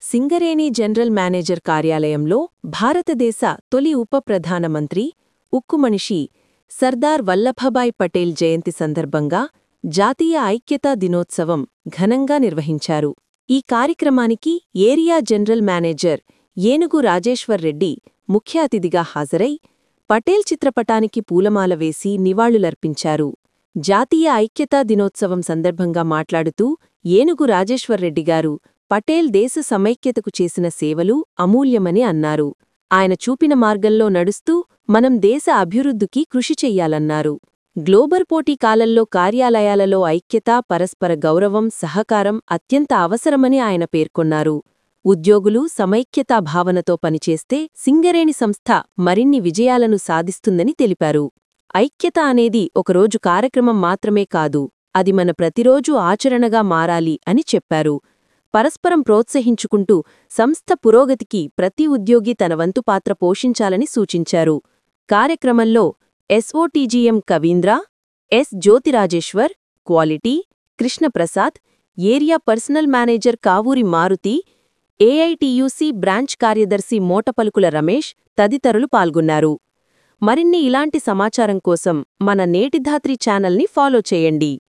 Singareni general manager కార్యాలయంలో భారతదేశ తొలి ఉప ప్రధానమంత్రి ఉక్కుమనిషి సర్దార్ వల్లభభాయ్ పటేల్ జయంతి సందర్భంగా జాతీయ ఐక్యతా దినోత్సవం ఘనంగా నిర్వహించారు ఈ కార్యక్రమానికి ఏరియా జనరల్ మేనేజర్ ఏనుగు రాజేశ్వర్ రెడ్డి ముఖ్య అతిథిగా హాజరై పటేల్ చిత్రపటానికి పూలమాల వేసి నివాళులర్పించారు జాతీయ ఐక్యతా దినోత్సవం సందర్భంగా మాట్లాడుతూ ఏనుగు రాజేశ్వర్ రెడ్డి గారు పటేల్ దేశ సమైక్యతకు చేసిన సేవలు అమూల్యమని అన్నారు ఆయన చూపిన మార్గంలో నడుస్తూ మనం దేశ అభివృద్ధికి కృషి చెయ్యాలన్నారు గ్లోబల్ పోటీ కాలంలో కార్యాలయాలలో ఐక్యత పరస్పర గౌరవం సహకారం అత్యంత అవసరమని ఆయన పేర్కొన్నారు ఉద్యోగులు సమైక్యతా భావనతో పనిచేస్తే సింగరేణి సంస్థ మరిన్ని విజయాలను సాధిస్తుందని తెలిపారు ఐక్యత అనేది ఒకరోజు కార్యక్రమం మాత్రమే కాదు అది మన ప్రతిరోజూ ఆచరణగా మారాలి అని చెప్పారు పరస్పరం ప్రోత్సహించుకుంటూ సంస్థ పురోగతికి ప్రతి ఉద్యోగి తన వంతు పాత్ర పోషించాలని సూచించారు కార్యక్రమంలో SOTGM Kavindra S Jyothirajeshwar quality Krishnaprasad area personnel manager Kavuri Maruthi AITUC branch కార్యదర్శి మోటపలుకుల రమేష్ తదితరులు పాల్గొన్నారు మరిన్ని ఇలాంటి సమాచారం కోసం మన నేటిధాత్రి ఛానల్ని ఫాలో చేయండి